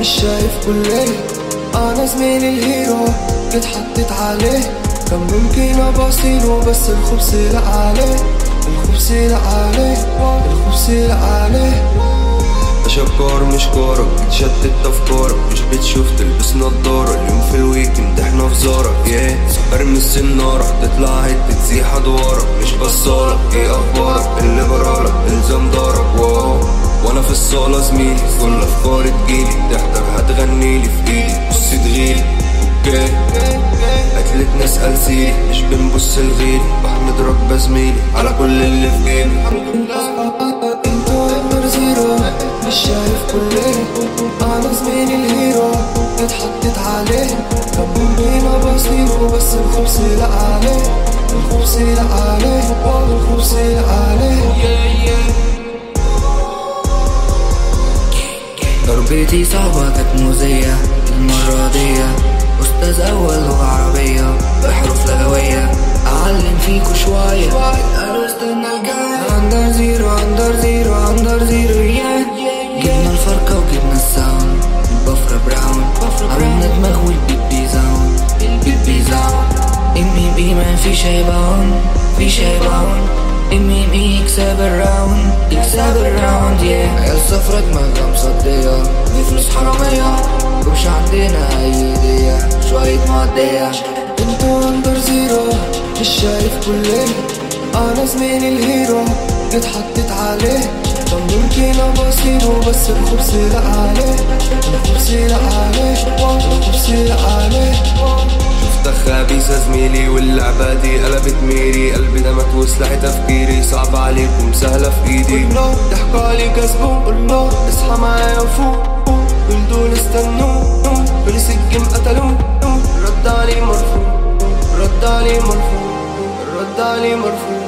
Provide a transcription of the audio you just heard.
مش شايف كل ليل انا زميلي الهيرو جيت حطيت عليه كان ممكن ابصيله بس الخبز لا عليه الخبز لا عليه الخبز لا عليه اشكار مش كورة بتشتت افكارك مش بتشوف تلبس نضارة اليوم في الويكند احنا في زارك ياه ارمي السنارة تطلع هيت تزيح ادوارك مش بصالك ايه اخبارك اللي برالك الزام دارك واو وانا في الصالة زميلي كل افكاري تجيلي تحضر هتغنيلي في ايدي بص تغيلي اوكي قتلت ناس قلسيلي مش بنبص لغيري بحمد رب زميلي على كل اللي في جيبي انتو نمبر زيرو مش شايف كل ليل انا زميلي الهيرو جيت حطيت عليه كان ممكن ابصيله بس الخبز لا عليه الخبز لا عليه الخبز لا عليه ضربتي صعبة كانت مؤذية المرة دي أستاذ أول لغة عربية بحروف لغوية أعلم فيكوا شوية قالوا استنى الجاي أندر زيرو أندر زيرو أندر زيرو يا جبنا الفرقة وجبنا الساوند البفرة براون عملنا دماغ والبيت بيزاون البيت بيزاون إمي بي ما في شي باون في شي باون إمي بي يكسب الراوند يكسب الراوند يا عيال صفرة دماغها مصدية دي فلوس حرامية ومش عندنا أي هدية شوية مادية انتو اندر زيرو مش شايف كل ليل انا زميلي الهيرو جيت حطيت عليه كان ممكن ابصيله بس الخبز لا عليه الخبز لا عليه الخبز لا عليه شفتك خبيثة زميلي واللعبة دي قلبت ميري قلبي ده مات وسلاحي تفكيري صعب عليكم سهلة في ايدي قلنا ضحكوا علي كسبوا قلنا اصحى معايا وفوق كل دول استنوا بوليس الجيم قتلوا رد علي مرفوع رد علي مرفوع رد علي مرفوع